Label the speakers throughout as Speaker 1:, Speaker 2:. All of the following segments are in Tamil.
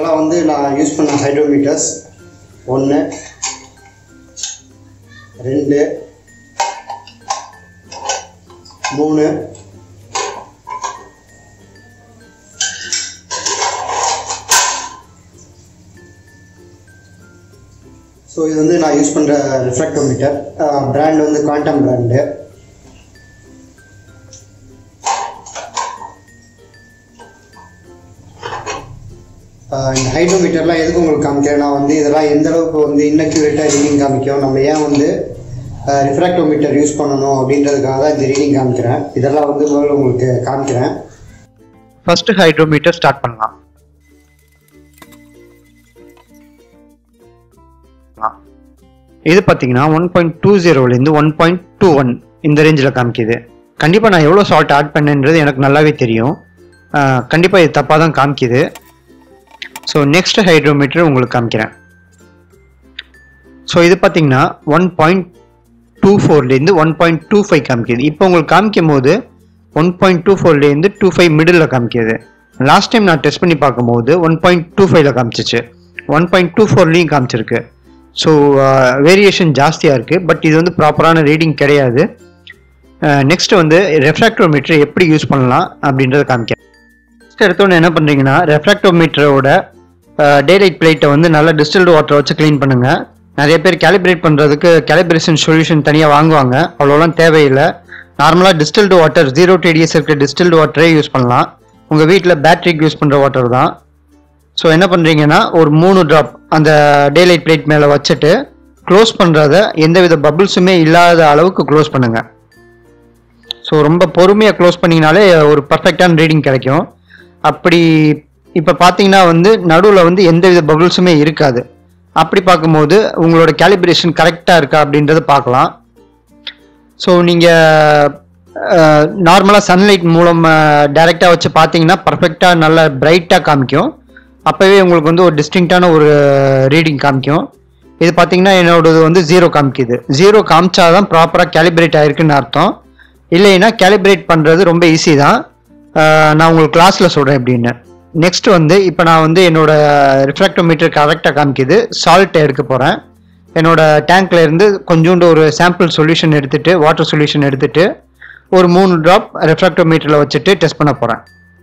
Speaker 1: இதெல்லாம் வந்து நான் யூஸ் பண்ண ஹைட்ரோமீட்டர்ஸ் ஒன்று ரெண்டு மூணு ஸோ இது வந்து நான் யூஸ் பண்ணுற ரிஃப்ராக்டோமீட்டர் பிராண்ட் வந்து குவாண்டம் பிராண்டு இந்த ஹைட்ரோமீட்டர்லாம் எதுக்கு உங்களுக்கு காமிக்கிறேன் நான் வந்து இதெல்லாம் எந்த அளவுக்கு வந்து இன்னக்யூரேட்டாக ரீடிங் காமிக்கும் நம்ம ஏன் வந்து ரிஃப்ராக்டோமீட்டர் யூஸ் பண்ணணும் அப்படின்றதுக்காக தான் இந்த ரீடிங் காமிக்கிறேன் இதெல்லாம் வந்து முதல்ல உங்களுக்கு காமிக்கிறேன்
Speaker 2: ஃபர்ஸ்ட் ஹைட்ரோமீட்டர் ஸ்டார்ட் பண்ணலாம் இது பார்த்தீங்கன்னா ஒன் பாயிண்ட் டூ ஜீரோலேருந்து ஒன் பாயிண்ட் டூ ஒன் இந்த ரேஞ்சில் காமிக்குது கண்டிப்பாக நான் எவ்வளோ சால்ட் ஆட் பண்ணேன்றது எனக்கு நல்லாவே தெரியும் கண்டிப்பாக இது தப்பாக தான் காமிக்குது ஸோ நெக்ஸ்ட் ஹைட்ரோமீட்டர் உங்களுக்கு காமிக்கிறேன் ஸோ இது பார்த்தீங்கன்னா ஒன் பாயிண்ட் டூ ஃபோர்லேருந்து ஒன் பாயிண்ட் டூ ஃபைவ் காமிக்குது இப்போ உங்களுக்கு காமிக்கும் போது ஒன் பாயிண்ட் டூ ஃபோர்லேருந்து டூ ஃபைவ் மிடில் காமிக்குது லாஸ்ட் டைம் நான் டெஸ்ட் பண்ணி பார்க்கும்போது ஒன் பாயிண்ட் டூ ஃபைவ்ல காமிச்சிச்சு ஒன் பாயிண்ட் டூ ஃபோர்லேயும் காமிச்சிருக்கு ஸோ வேரியேஷன் ஜாஸ்தியாக இருக்குது பட் இது வந்து ப்ராப்பரான ரீடிங் கிடையாது நெக்ஸ்ட் வந்து ரெஃப்ராக்டோமீட்டர் எப்படி யூஸ் பண்ணலாம் அப்படின்றத காமிக்கிறேன் நெக்ஸ்ட் எடுத்தோன்னே என்ன பண்ணுறீங்கன்னா ரெஃப்ராக்டோமீட்டரோட டேலைட் பிளேட்டை வந்து நல்லா டிஸ்டில்டு வாட்டரை வச்சு க்ளீன் பண்ணுங்கள் நிறைய பேர் கேலிப்ரேட் பண்ணுறதுக்கு கேலிப்ரேஷன் சொல்யூஷன் தனியாக வாங்குவாங்க அவ்வளோலாம் தேவையில்லை நார்மலாக டிஸ்டில்டு வாட்டர் ஜீரோ டிடிஎஸ் இருக்க டிஸ்டில்டு வாட்டரே யூஸ் பண்ணலாம் உங்கள் வீட்டில் பேட்டரிக்கு யூஸ் பண்ணுற வாட்டர் தான் ஸோ என்ன பண்ணுறீங்கன்னா ஒரு மூணு ட்ராப் அந்த டேலைட் பிளேட் மேலே வச்சுட்டு க்ளோஸ் பண்ணுறத எந்தவித பபிள்ஸுமே இல்லாத அளவுக்கு க்ளோஸ் பண்ணுங்கள் ஸோ ரொம்ப பொறுமையாக க்ளோஸ் பண்ணிங்கனாலே ஒரு பர்ஃபெக்டான ரீடிங் கிடைக்கும் அப்படி இப்போ பார்த்தீங்கன்னா வந்து நடுவில் வந்து எந்தவித பபிள்ஸுமே இருக்காது அப்படி பார்க்கும்போது உங்களோட கேலிப்ரேஷன் கரெக்டாக இருக்கா அப்படின்றத பார்க்கலாம் ஸோ நீங்கள் நார்மலாக சன்லைட் மூலம் டைரெக்டாக வச்சு பார்த்தீங்கன்னா பர்ஃபெக்டாக நல்ல பிரைட்டாக காமிக்கும் அப்போவே உங்களுக்கு வந்து ஒரு டிஸ்டிங்டான ஒரு ரீடிங் காமிக்கும் இது பார்த்தீங்கன்னா என்னோடது வந்து ஜீரோ காமிக்குது ஜீரோ காமிச்சாதான் ப்ராப்பராக கேலிப்ரேட் ஆயிருக்குன்னு அர்த்தம் இல்லைன்னா கேலிப்ரேட் பண்ணுறது ரொம்ப ஈஸி தான் நான் உங்களுக்கு கிளாஸில் சொல்கிறேன் எப்படின்னு நெக்ஸ்ட் வந்து இப்போ நான் வந்து என்னோட ரிஃப்ராக்டோமீட்டர் கரெக்டாக காமிக்குது சால்ட் எடுக்க போகிறேன் என்னோட டேங்க்ல இருந்து கொஞ்சோண்டு ஒரு சாம்பிள் சொல்யூஷன் எடுத்துட்டு வாட்டர் சொல்யூஷன் எடுத்துட்டு ஒரு மூணு ட்ராப் ரெஃப்ராக்டோமீட்டரில் வச்சுட்டு டெஸ்ட் பண்ண போகிறேன்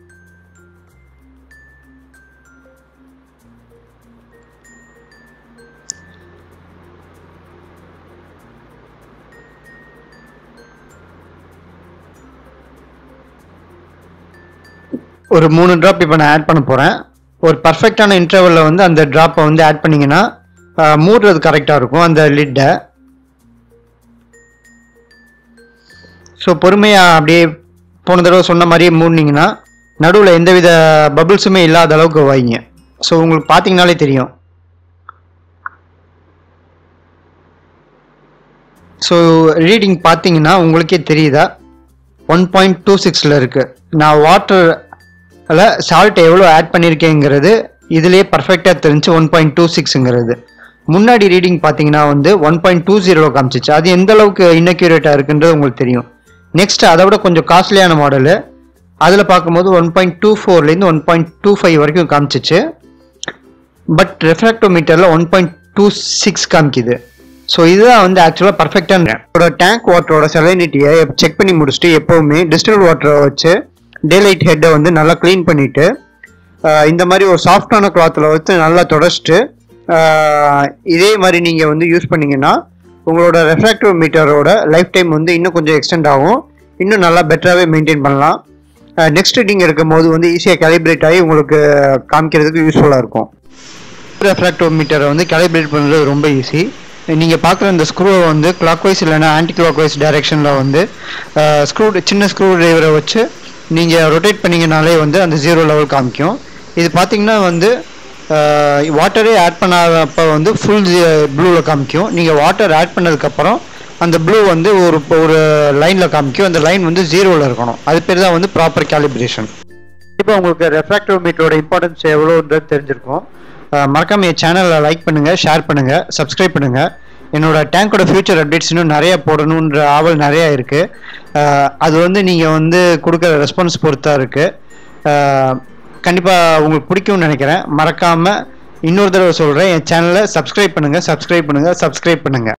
Speaker 2: ஒரு மூணு ட்ராப் இப்போ நான் ஆட் பண்ண போகிறேன் ஒரு பர்ஃபெக்டான இன்டர்வலில் வந்து அந்த ட்ராப்பை வந்து ஆட் பண்ணிங்கன்னா மூடுறது கரெக்டாக இருக்கும் அந்த லிட்டை ஸோ பொறுமையாக அப்படியே போன தடவை சொன்ன மாதிரியே மூடினீங்கன்னா நடுவில் எந்தவித பபிள்ஸுமே இல்லாத அளவுக்கு வைங்க ஸோ உங்களுக்கு பார்த்தீங்கனாலே தெரியும் ஸோ ரீடிங் பார்த்தீங்கன்னா உங்களுக்கே தெரியுதா ஒன் பாயிண்ட் டூ சிக்ஸில் இருக்குது நான் வாட்டரில் சால்ட் எவ்வளோ ஆட் பண்ணியிருக்கேங்கிறது இதுலேயே பர்ஃபெக்டாக தெரிஞ்சு ஒன் பாயிண்ட் டூ சிக்ஸுங்கிறது முன்னாடி ரீடிங் பார்த்தீங்கன்னா வந்து ஒன் பாயிண்ட் டூ ஜீரோ காமிச்சிச்சு அது எந்த அளவுக்கு இன்னக்யூரேட்டாக இருக்குன்றது உங்களுக்கு தெரியும் நெக்ஸ்ட் அதை விட கொஞ்சம் காஸ்ட்லியான மாடலு அதில் பார்க்கும்போது ஒன் பாயிண்ட் டூ ஃபோர்லேருந்து ஒன் பாயிண்ட் டூ ஃபைவ் வரைக்கும் காமிச்சிச்சு பட் ரெஃப்ராக்டோமீட்டரில் ஒன் பாயிண்ட் டூ சிக்ஸ் காமிக்குது ஸோ இதுதான் வந்து ஆக்சுவலாக பர்ஃபெக்டான இதோட டேங்க் வாட்டரோட செலைனிட்டியை செக் பண்ணி முடிச்சுட்டு எப்போவுமே டிஸ்டில் வாட்டரை வச்சு டேலைட் ஹெட்டை வந்து நல்லா க்ளீன் பண்ணிவிட்டு இந்த மாதிரி ஒரு சாஃப்டான கிளாத்தில் வச்சு நல்லா தொடச்சிட்டு இதே மாதிரி நீங்கள் வந்து யூஸ் பண்ணீங்கன்னா உங்களோட ரெஃப்ராக்டிவ் மீட்டரோட லைஃப் டைம் வந்து இன்னும் கொஞ்சம் எக்ஸ்டெண்ட் ஆகும் இன்னும் நல்லா பெட்டராகவே மெயின்டைன் பண்ணலாம் நெக்ஸ்ட் ரீடிங் இருக்கும் போது வந்து ஈஸியாக கேலிப்ரேட் ஆகி உங்களுக்கு காமிக்கிறதுக்கு யூஸ்ஃபுல்லாக இருக்கும் ரெஃப்ராக்டிவ் மீட்டரை வந்து கேலிப்ரேட் பண்ணுறது ரொம்ப ஈஸி நீங்கள் பார்க்குற இந்த ஸ்க்ரூவை வந்து கிளாக் வைஸ் இல்லைனா ஆன்டி கிளாக் வைஸ் டைரெக்ஷனில் வந்து ஸ்க்ரூ சின்ன ஸ்க்ரூ டிரைவரை வச்சு நீங்கள் ரொட்டேட் பண்ணிங்கனாலே வந்து அந்த ஜீரோ லெவல் காமிக்கும் இது பார்த்தீங்கன்னா வந்து வாட்டரே ஆட் பண்ணாதப்போ வந்து ஃபுல் ப்ளூவில் காமிக்கும் நீங்கள் வாட்டர் ஆட் பண்ணதுக்கப்புறம் அந்த ப்ளூ வந்து ஒரு ஒரு லைனில் காமிக்கும் அந்த லைன் வந்து ஜீரோவில் இருக்கணும் அது பேர் தான் வந்து ப்ராப்பர் கேலிப்ரேஷன் இப்போ உங்களுக்கு ரெஃப்ராக்டிவ் மீட்டரோட இம்பார்ட்டன்ஸ் எவ்வளோன்றது தெரிஞ்சிருக்கும் மறக்காம என் சேனலை லைக் பண்ணுங்கள் ஷேர் பண்ணுங்கள் சப்ஸ்கிரைப் பண்ணுங்கள் என்னோட டேங்கோட ஃபியூச்சர் அப்டேட்ஸ் இன்னும் நிறைய போடணுன்ற ஆவல் நிறைய இருக்குது அது வந்து நீங்கள் வந்து கொடுக்குற ரெஸ்பான்ஸ் பொறுத்தா இருக்குது கண்டிப்பாக உங்களுக்கு பிடிக்கும்னு நினைக்கிறேன் மறக்காமல் இன்னொரு தடவை சொல்கிறேன் என் சேனலை சப்ஸ்கிரைப் பண்ணுங்கள் சப்ஸ்கிரைப் பண்ணுங்கள் சப்ஸ்கிரைப் பண்ணுங்கள்